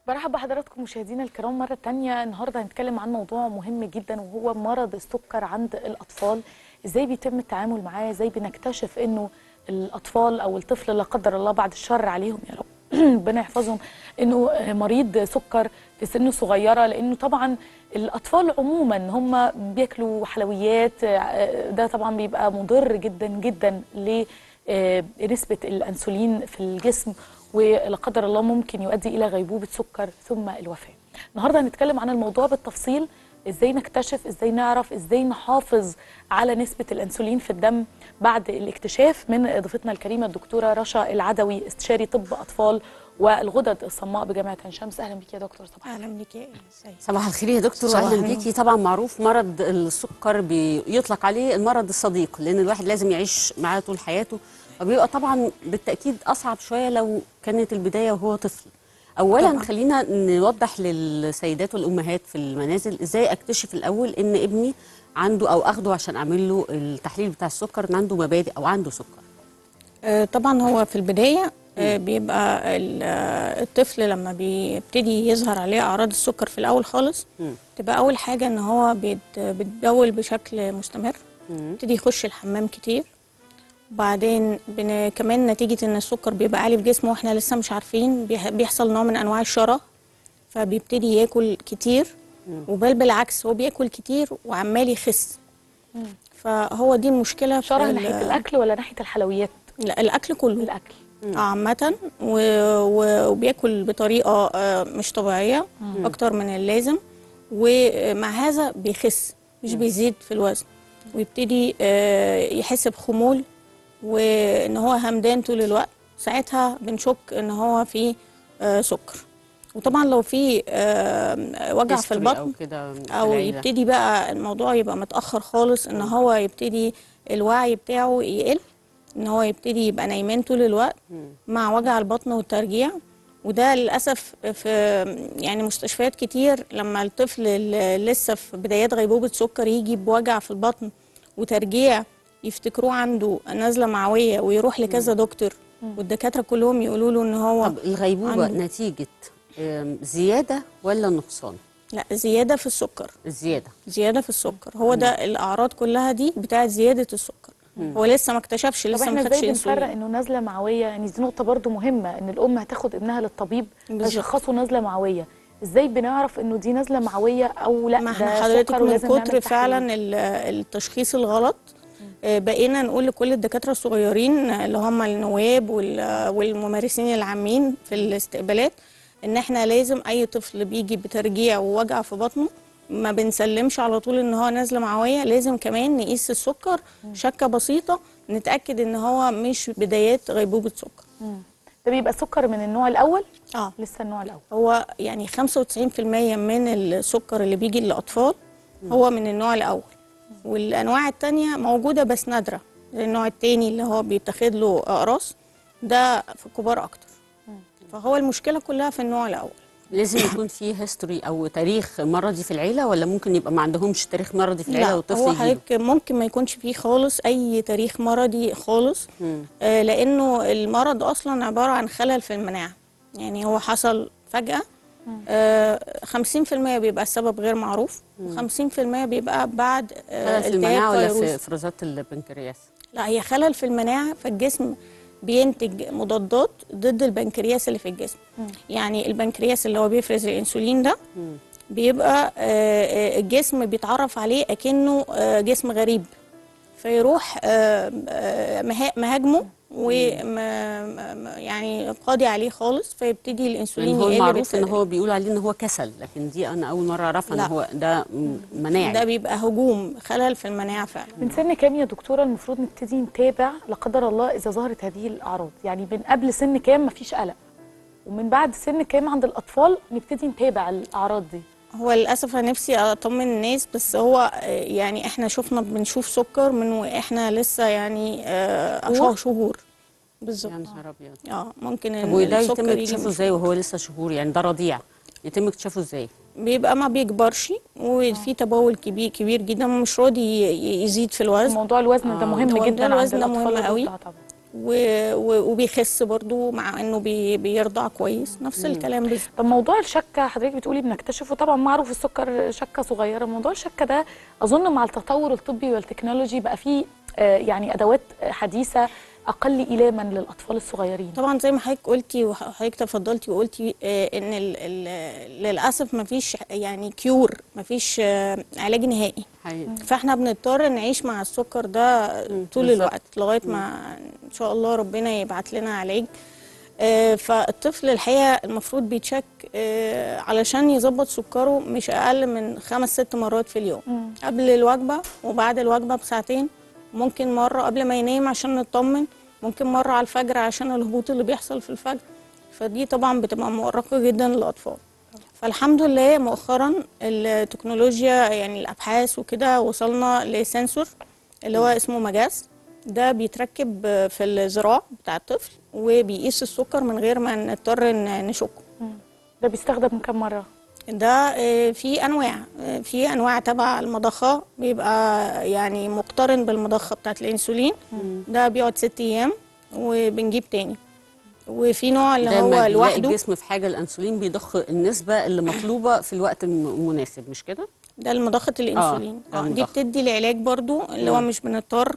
برحب بحضراتكم مشاهدينا الكرام مرة تانية النهاردة هنتكلم عن موضوع مهم جدا وهو مرض السكر عند الأطفال ازاي بيتم التعامل معاه ازاي بنكتشف انه الأطفال أو الطفل لا قدر الله بعد الشر عليهم يا رب ربنا يحفظهم انه مريض سكر في سن صغيره لانه طبعا الاطفال عموما هم بياكلوا حلويات ده طبعا بيبقى مضر جدا جدا لنسبه الانسولين في الجسم ولا قدر الله ممكن يؤدي الى غيبوبه سكر ثم الوفاه. النهارده هنتكلم عن الموضوع بالتفصيل ازاي نكتشف ازاي نعرف ازاي نحافظ على نسبه الانسولين في الدم بعد الاكتشاف من ضيفتنا الكريمه الدكتوره رشا العدوي استشاري طب اطفال والغدد الصماء بجامعه عين شمس اهلا بيكي يا دكتور صباح اهلا بيكي يا سيد صباح الخير يا دكتور صباح واهلا النور. بيكي طبعا معروف مرض السكر بيطلق عليه المرض الصديق لان الواحد لازم يعيش معاه طول حياته وبيبقى طبعا بالتاكيد اصعب شويه لو كانت البدايه وهو طفل اولا طبعاً. خلينا نوضح للسيدات والامهات في المنازل ازاي اكتشف الاول ان ابني عنده او اخده عشان اعمل له التحليل بتاع السكر ان عنده مبادئ او عنده سكر آه، طبعا هو في البدايه آه، بيبقى ال- آه، الطفل لما بيبتدي يظهر عليه اعراض السكر في الاول خالص مم. تبقى اول حاجه ان هو بيت- بيتبول بشكل مستمر مم. يبتدي يخش الحمام كتير وبعدين بن... كمان نتيجه ان السكر بيبقى عالي في جسمه واحنا لسه مش عارفين بيح- بيحصل نوع من انواع الشره فبيبتدي ياكل كتير وبل بالعكس هو بياكل كتير وعمال يخس فهو دي المشكله في شره ال- ناحيه الاكل ولا ناحيه الحلويات لا الاكل كله الاكل آه، عامة و- و- وبياكل بطريقة آه، مش طبيعية أكتر من اللازم ومع هذا بيخس مش بيزيد في الوزن ويبتدي آه، يحس بخمول وإن هو همدان طول الوقت ساعتها بنشك إن هو في آه، سكر وطبعا لو في آه، وجع في history البطن او كده في او العيلة. يبتدي بقى الموضوع يبقى متاخر خالص ان هو يبتدي الوعي بتاعه يقل ان هو يبتدي يبقى نايمان طول الوقت مع وجع البطن والترجيع وده للاسف في يعني مستشفيات كتير لما الطفل اللي لسه في بدايات غيبوبه سكر يجي بوجع في البطن وترجيع يفتكروه عنده نزله معويه ويروح لكذا دكتور والدكاتره كلهم يقولوا له ان هو طب الغيبوبه عنده- نتيجه آم، زياده ولا نقصان لا زياده في السكر الزياده زياده في السكر هو ده الاعراض كلها دي بتاعت زياده السكر هو لسه ما اكتشفش طب لسه احنا ما خدش ازاي بنفرق انسولين انه نزله معويه يعني دي نقطه برضو مهمه ان الام هتاخد ابنها للطبيب بالظبط. فيشخصوا نزله معويه ازاي بنعرف انه دي نزله معويه او لا ما ده احنا حضرتك سكر من ولازم نعمل كتر تحليل؟ فعلا ال- التشخيص الغلط آه، بقينا نقول لكل الدكاتره الصغيرين آه، اللي هم النواب وال- والممارسين العامين في الاستقبالات ان احنا لازم اي طفل بيجي بترجيع ووجع في بطنه ما بنسلمش على طول ان هو نازله معويه لازم كمان نقيس السكر شكه بسيطه نتاكد ان هو مش بدايات غيبوبه سكر مم. ده بيبقى سكر من النوع الاول اه لسه النوع الاول هو يعني 95% من السكر اللي بيجي للأطفال هو من النوع الأول والأنواع التانية موجودة بس نادرة زي النوع التاني اللي هو بيتاخد له أقراص ده في الكبار أكتر فهو المشكلة كلها في النوع الأول لازم يكون في هيستوري او تاريخ مرضي في العيله ولا ممكن يبقى ما عندهمش تاريخ مرضي في العيله لا والطفل هو يجيله حضرتك ممكن ما يكونش فيه خالص أي تاريخ مرضي خالص مم. آه لأنه المرض أصلا عبارة عن خلل في المناعة يعني هو حصل فجأة آه 50% بيبقى السبب غير معروف و50% بيبقى بعد آه خلل في المناعه ولا فيروس. في افرازات البنكرياس لا هي خلل في المناعة فالجسم بينتج مضادات ضد البنكرياس اللي في الجسم يعني البنكرياس اللي هو بيفرز الانسولين ده بيبقى آه، آه، الجسم بيتعرف عليه اكنه آه، جسم غريب فيروح آه، آه، مها- مهاجمه و يعني قاضي عليه خالص فيبتدي لان الانسولين هو يقل المعروف ان بالتدريج. هو بيقول عليه ان هو كسل لكن دي انا اول مره اعرفها ان لا. هو ده م- مناعي ده بيبقى هجوم خلل في المناعه فعلا من سن كام يا دكتوره المفروض نبتدي نتابع لا قدر الله اذا ظهرت هذه الاعراض يعني من قبل سن كام مفيش قلق ومن بعد سن كام عند الاطفال نبتدي نتابع الاعراض دي هو للاسف انا نفسي اطمن الناس بس هو آه، يعني احنا شفنا بنشوف سكر من واحنا لسه يعني آه، شهور؟ شهور شهور بالظبط يا نهار ابيض اه ممكن طب وده السكر يتم يجي اكتشافه من ازاي وهو لسه شهور يعني ده رضيع يتم اكتشافه ازاي بيبقى ما بيكبرش وفي تبول كبير كبير جدا ومش راضي ي- يزيد في الوزن موضوع الوزن ده آه. مهم هو ده جدا عند الوزن ده الاطفال مهم قوي. والرضع طبعا و- و- وبيخس برضو مع انه بي بيرضع كويس نفس الكلام بالظبط طب موضوع الشكه حضرتك بتقولي بنكتشفه طبعا معروف السكر شكه صغيره موضوع الشكه ده اظن مع التطور الطبي والتكنولوجي بقى فيه آه، يعني ادوات آه، حديثه اقل الاما للاطفال الصغيرين طبعا زي ما حضرتك قلتي وحضرتك تفضلتي وقلتي آه، ان ال ال للاسف ما فيش يعني كيور ما فيش علاج نهائي حقيقي فاحنا بنضطر نعيش مع السكر ده طول بالظبط. الوقت لغايه ما ان شاء الله ربنا يبعت لنا علاج آه، فالطفل الحقيقه المفروض بيتشك آه، علشان يظبط سكره مش اقل من خمس ست مرات في اليوم قبل الوجبه وبعد الوجبه بساعتين ممكن مره قبل ما ينام عشان نطمن ممكن مره على الفجر عشان الهبوط اللي بيحصل في الفجر فدي طبعا بتبقى مؤرقه جدا للاطفال فالحمد لله مؤخرا التكنولوجيا يعني الابحاث وكده وصلنا لسنسور اللي هو اسمه مجاز ده بيتركب في الذراع بتاع الطفل وبيقيس السكر من غير ما نضطر ن- نشكه ده بيستخدم كم مره ده آه، في انواع آه، في انواع تبع المضخه بيبقى يعني مقترن بالمضخه بتاعت الانسولين ده بيقعد ست ايام وبنجيب تاني وفي نوع اللي ده هو لما بيلاقي لوحده الجسم في حاجه الانسولين بيضخ النسبه اللي مطلوبه في الوقت الم- المناسب مش كده؟ ده المضخة الانسولين ده اه دي المضخة. بتدي العلاج برضو اللي هو مش بنضطر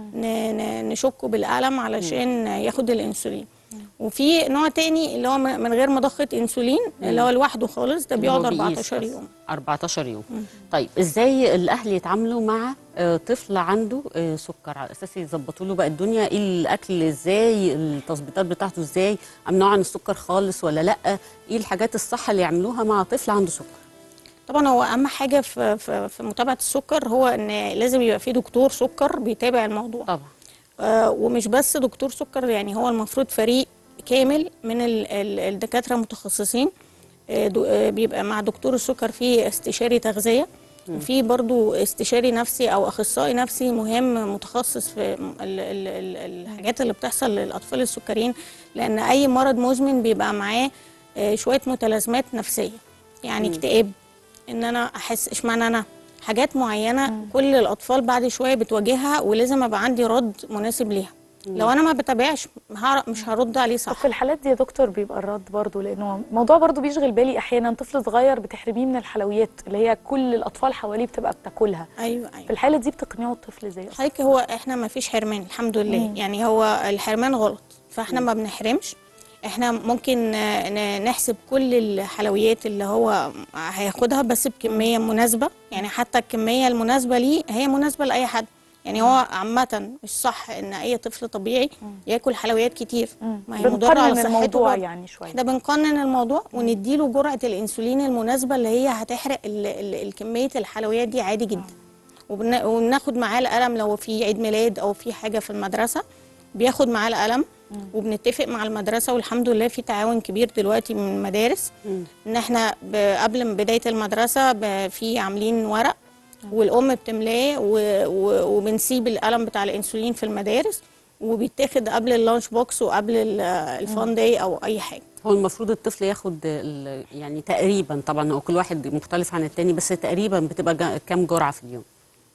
ن- ن- نشكه بالقلم علشان ياخد الانسولين وفي نوع تاني اللي هو من من غير مضخة انسولين اللي هو لوحده خالص ده اللي بيقعد هو بيقيس 14 بس. يوم 14 يوم طيب ازاي الاهل يتعاملوا مع آه، طفل عنده آه، سكر على اساس يظبطوا له بقى الدنيا ايه الاكل ازاي التظبيطات بتاعته ازاي امنعه عن السكر خالص ولا لا ايه الحاجات الصح اللي يعملوها مع طفل عنده سكر طبعا هو اهم حاجة في في في متابعة السكر هو ان لازم يبقى في دكتور سكر بيتابع الموضوع طبعا آه، ومش بس دكتور سكر يعني هو المفروض فريق كامل من ال- ال- الدكاترة المتخصصين آه، دو- آه، بيبقى مع دكتور السكر في استشاري تغذية وفي برضو استشاري نفسي أو أخصائي نفسي مهم متخصص في ال- ال- ال- الحاجات اللي بتحصل للأطفال السكريين لأن أي مرض مزمن بيبقى معاه آه، شوية متلازمات نفسية يعني اكتئاب ان انا احس اشمعنى انا حاجات معينه كل الاطفال بعد شويه بتواجهها ولازم ابقى عندي رد مناسب ليها لو انا ما بتابعش هعرف- مش هرد عليه طب صح في الحالات دي يا دكتور بيبقى الرد برضو لانه الموضوع برضو بيشغل بالي احيانا طفل صغير بتحرميه من الحلويات اللي هي كل الاطفال حواليه بتبقى بتاكلها ايوه في ايوه الحاله دي بتقنعوا الطفل ازاي أصلاً؟ حضرتك هو احنا ما فيش حرمان الحمد لله يعني هو الحرمان غلط فاحنا ما بنحرمش احنا ممكن آه، ن- نحسب كل الحلويات اللي هو هياخدها بس بكميه مناسبه يعني حتى الكميه المناسبه ليه هي مناسبه لاي حد يعني هو عامة مش صح ان اي طفل طبيعي ياكل حلويات كتير ما هي مضرة على بنقنن صحته الموضوع برضه. يعني شويه احنا بنقنن الموضوع ونديله جرعة الانسولين المناسبة اللي هي هتحرق ال- ال- الكمية الحلويات دي عادي جدا وبن- وبناخد معاه القلم لو في عيد ميلاد او في حاجة في المدرسة بياخد معاه القلم وبنتفق مع المدرسة والحمد لله في تعاون كبير دلوقتي من المدارس ان احنا ب- قبل من بداية المدرسة ب- في عاملين ورق والام بتملاه و- و- وبنسيب القلم بتاع الانسولين في المدارس وبيتاخد قبل اللانش بوكس وقبل ال- الفان داي او اي حاجه هو المفروض الطفل ياخد ال- يعني تقريبا طبعا هو كل واحد مختلف عن التاني بس تقريبا بتبقى جا- كام جرعه في اليوم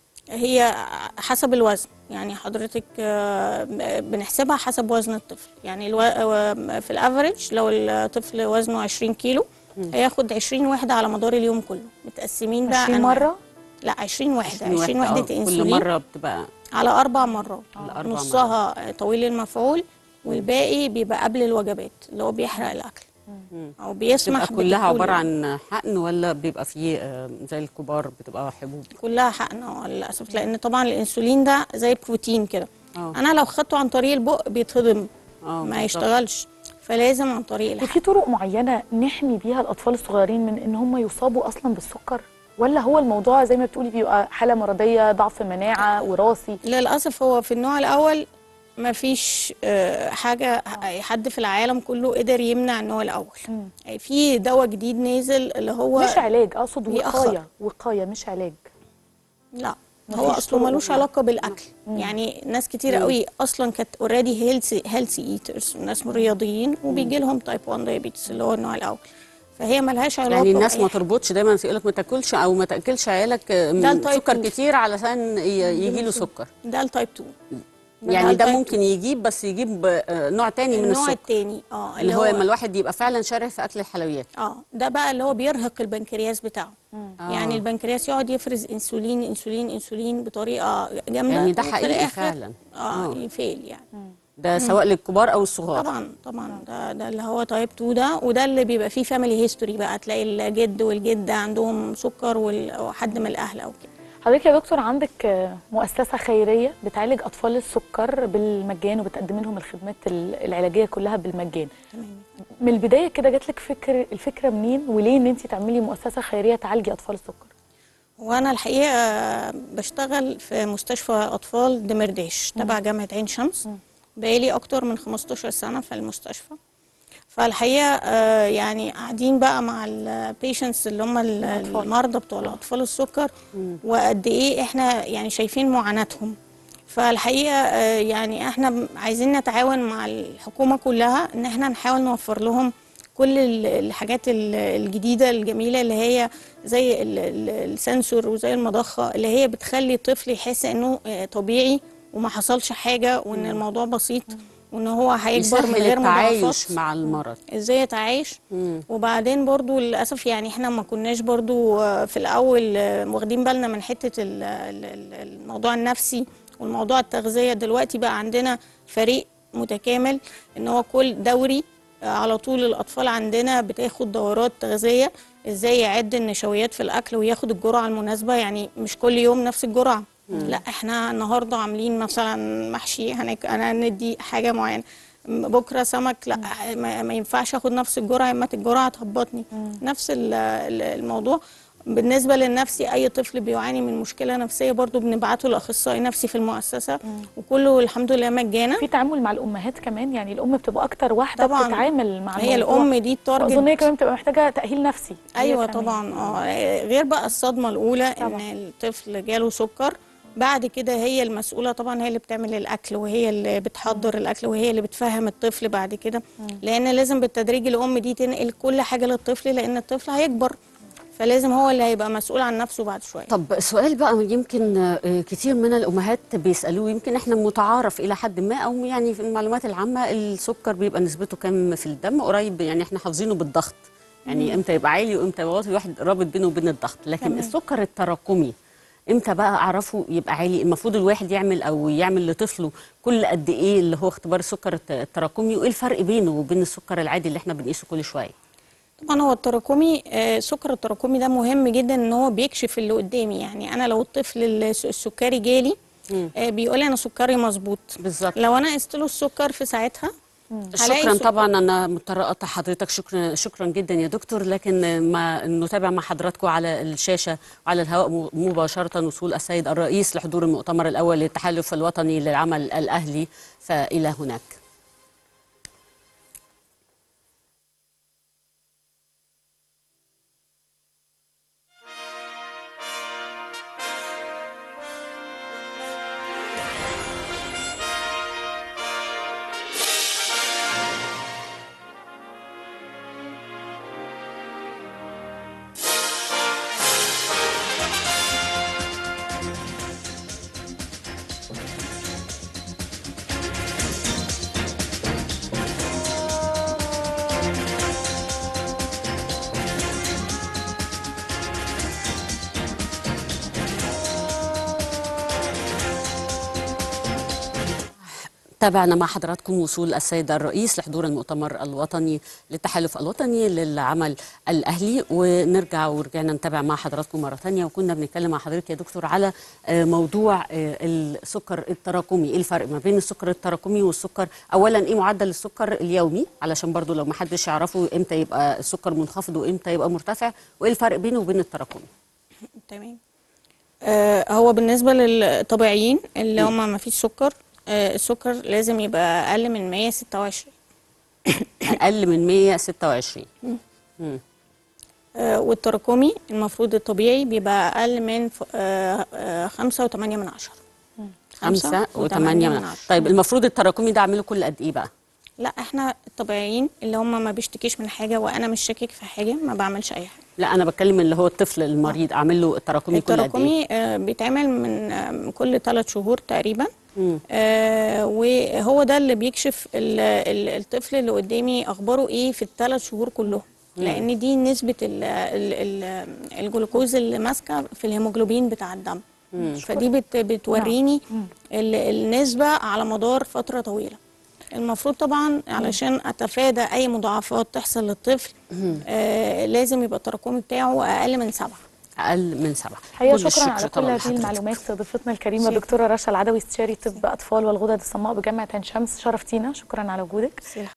هي حسب الوزن يعني حضرتك آه، بنحسبها حسب وزن الطفل يعني الو... آه، في الافريج لو الطفل وزنه 20 كيلو هياخد 20 وحده على مدار اليوم كله متقسمين بقى 20 أنواع. مره لا 20 وحده 20 20 واحدة، وحده آه، كل انسولين مره بتبقى على اربع مرات على أربع نصها طويل المفعول والباقي بيبقى قبل الوجبات اللي هو بيحرق الاكل او بيسمح بتبقى كلها بدخول- عباره عن حقن ولا بيبقى فيه آه، زي الكبار بتبقى حبوب كلها حقن اه للاسف لان طبعا الانسولين ده زي بروتين كده اه انا لو خدته عن طريق البق بيتهضم اه ما بالظبط. يشتغلش فلازم عن طريق الحقن وفي طرق معينه نحمي بيها الاطفال الصغيرين من ان هم يصابوا اصلا بالسكر ولا هو الموضوع زي ما بتقولي بيبقى حاله مرضيه ضعف مناعه وراثي للاسف هو في النوع الاول ما فيش آه، حاجه حد في العالم كله قدر يمنع النوع الاول في دواء جديد نازل اللي هو مش علاج اقصد بيأخر. وقايه وقايه مش علاج لا مفيش هو اصله طرق ملوش يعني. علاقه بالاكل يعني ناس كتير قوي اصلا كانت اوريدي هيلثي هيلثي ايترز ناس رياضيين وبيجي لهم تايب 1 دايابيتس اللي هو النوع الاول فهي ملهاش علاقه يعني الناس بأي ما حاجة. تربطش دايما يقول لك ما تاكلش او ما تاكلش عيالك آه، ده من التايب سكر 2. كتير علشان ي- يجي له سكر ده التايب 2 يعني ده التايب ممكن يجيب بس يجيب آه، نوع تاني من النوع السكر التاني اه اللي هو لما الواحد يبقى فعلا شره في اكل الحلويات اه ده بقى اللي هو بيرهق البنكرياس بتاعه آه. يعني البنكرياس يقعد يفرز انسولين انسولين انسولين بطريقه جامده يعني ده وفي حقيقي الآخر فعلا. اه آه. يفيل يعني ده سواء للكبار او الصغار طبعا طبعا ده ده اللي هو تايب 2 ده وده اللي بيبقى فيه فاميلي هيستوري بقى تلاقي الجد والجده عندهم سكر وال- او حد من الاهل او كده حضرتك يا دكتور عندك آه، مؤسسة خيرية بتعالج أطفال السكر بالمجان وبتقدم لهم الخدمات ال- العلاجية كلها بالمجان تمام من البداية كده جات لك فكر الفكرة منين وليه إن أنت تعملي مؤسسة خيرية تعالجي أطفال السكر؟ وانا الحقيقه بشتغل في مستشفى اطفال دمرداش تبع جامعه عين شمس بقالي اكتر من 15 سنه في المستشفى فالحقيقه آه، يعني قاعدين بقى مع البيشنتس اللي هم ال- الأطفال. المرضى بتوع الاطفال السكر وقد ايه احنا يعني شايفين معاناتهم فالحقيقه آه، يعني احنا ب- عايزين نتعاون مع الحكومه كلها ان احنا نحاول نوفر لهم كل ال- الحاجات ال- الجديده الجميله اللي هي زي ال- ال- السنسور وزي المضخه اللي هي بتخلي الطفل يحس انه آه، طبيعي وما حصلش حاجه وان الموضوع بسيط وان هو هيكبر من يسهل غير التعايش مضاعفات مع المرض ازاي يتعايش مم. وبعدين برضو للاسف يعني احنا ما كناش برضو آه، في الاول آه، واخدين بالنا من حته ال- ال- ال- الموضوع النفسي والموضوع التغذيه دلوقتي بقى عندنا فريق متكامل ان هو كل دوري آه، على طول الاطفال عندنا بتاخد دورات تغذيه ازاي يعد النشويات في الاكل وياخد الجرعه المناسبه يعني مش كل يوم نفس الجرعه لا احنا النهارده عاملين مثلا محشي هنك انا ندي حاجه معينه بكره سمك لا ما, ما ينفعش اخد نفس الجرعه اما الجرعه تهبطني نفس ال- ال- الموضوع بالنسبه للنفسي اي طفل بيعاني من مشكله نفسيه برضو بنبعته لاخصائي نفسي في المؤسسه وكله الحمد لله مجانا في تعامل مع الأمهات كمان يعني الأم بتبقى أكتر واحدة طبعاً. بتتعامل مع هي الموضوع. الام دي وأظن هي التارجت كمان بتبقى محتاجة تأهيل نفسي هي ايوه كمان. طبعا اه غير بقى الصدمه الاولى طبعاً. ان الطفل جاله سكر بعد كده هي المسؤوله طبعا هي اللي بتعمل الاكل وهي اللي بتحضر الاكل وهي اللي بتفهم الطفل بعد كده لان لازم بالتدريج الام دي تنقل كل حاجه للطفل لان الطفل هيكبر فلازم هو اللي هيبقى مسؤول عن نفسه بعد شويه طب سؤال بقى يمكن آه، كتير من الامهات بيسالوه يمكن احنا متعارف الى حد ما او يعني في المعلومات العامه السكر بيبقى نسبته كام في الدم قريب يعني احنا حافظينه بالضغط يعني امتى يبقى عالي وامتى يبقى واطي الواحد رابط بينه وبين الضغط لكن تمام. السكر التراكمي امتى بقى اعرفه يبقى عالي المفروض الواحد يعمل او يعمل لطفله كل قد ايه اللي هو اختبار السكر الت- التراكمي وايه الفرق بينه وبين السكر العادي اللي احنا بنقيسه كل شويه طبعا هو التراكمي آه، السكر التراكمي ده مهم جدا ان هو بيكشف اللي قدامي يعني انا لو الطفل الس- السكري جالي آه، بيقول لي انا سكري مظبوط بالظبط لو انا قست له السكر في ساعتها هلاقي شكرا سكر- طبعا انا مضطره اقطع حضرتك شكرا شكرا جدا يا دكتور لكن ما نتابع مع حضراتكم على الشاشه وعلى الهواء م- مباشره وصول السيد الرئيس لحضور المؤتمر الاول للتحالف الوطني للعمل الاهلي فالى هناك تابعنا مع حضراتكم وصول السيد الرئيس لحضور المؤتمر الوطني للتحالف الوطني للعمل الأهلي ونرجع ورجعنا نتابع مع حضراتكم مرة تانية وكنا بنتكلم مع حضرتك يا دكتور على آه، موضوع آه، السكر التراكمي ايه الفرق ما بين السكر التراكمي والسكر اولا ايه معدل السكر اليومي علشان برضو لو ما حدش يعرفه امتى يبقى السكر منخفض وامتى يبقى مرتفع وايه الفرق بينه وبين التراكمي تمام آه هو بالنسبه للطبيعيين اللي هم ما فيش سكر آه السكر لازم يبقى اقل من 126 اقل من 126 مم. آه والتراكمي المفروض الطبيعي بيبقى اقل من ف- آه آه خمسة وثمانية من عشرة خمسة وثمانية من عشرة طيب المفروض التراكمي ده اعمله كل قد ايه بقى؟ لا احنا الطبيعيين اللي هم ما بيشتكيش من حاجه وانا مش شاكك في حاجه ما بعملش اي حاجه لا انا بتكلم اللي هو الطفل المريض اعمل له التراكمي كل قد ايه؟ التراكمي آه، بيتعمل من آه، من كل ثلاث شهور تقريبا آه وهو ده اللي بيكشف ال- ال- الطفل اللي قدامي اخباره ايه في الثلاث شهور كلهم لان دي نسبه ال ال ال الجلوكوز اللي ماسكه في الهيموجلوبين بتاع الدم فدي بت بتوريني ال- النسبه على مدار فتره طويله المفروض طبعا علشان اتفادى اي مضاعفات تحصل للطفل آه لازم يبقى التراكمي بتاعه اقل من سبعه اقل من سبعه الحقيقه كل شكرا الشكر على كل طبعاً هذه لحضرتك. المعلومات ضيفتنا الكريمه دكتوره رشا العدوي استشاري طب اطفال والغدد الصماء بجامعه عين شمس شرفتينا شكرا على وجودك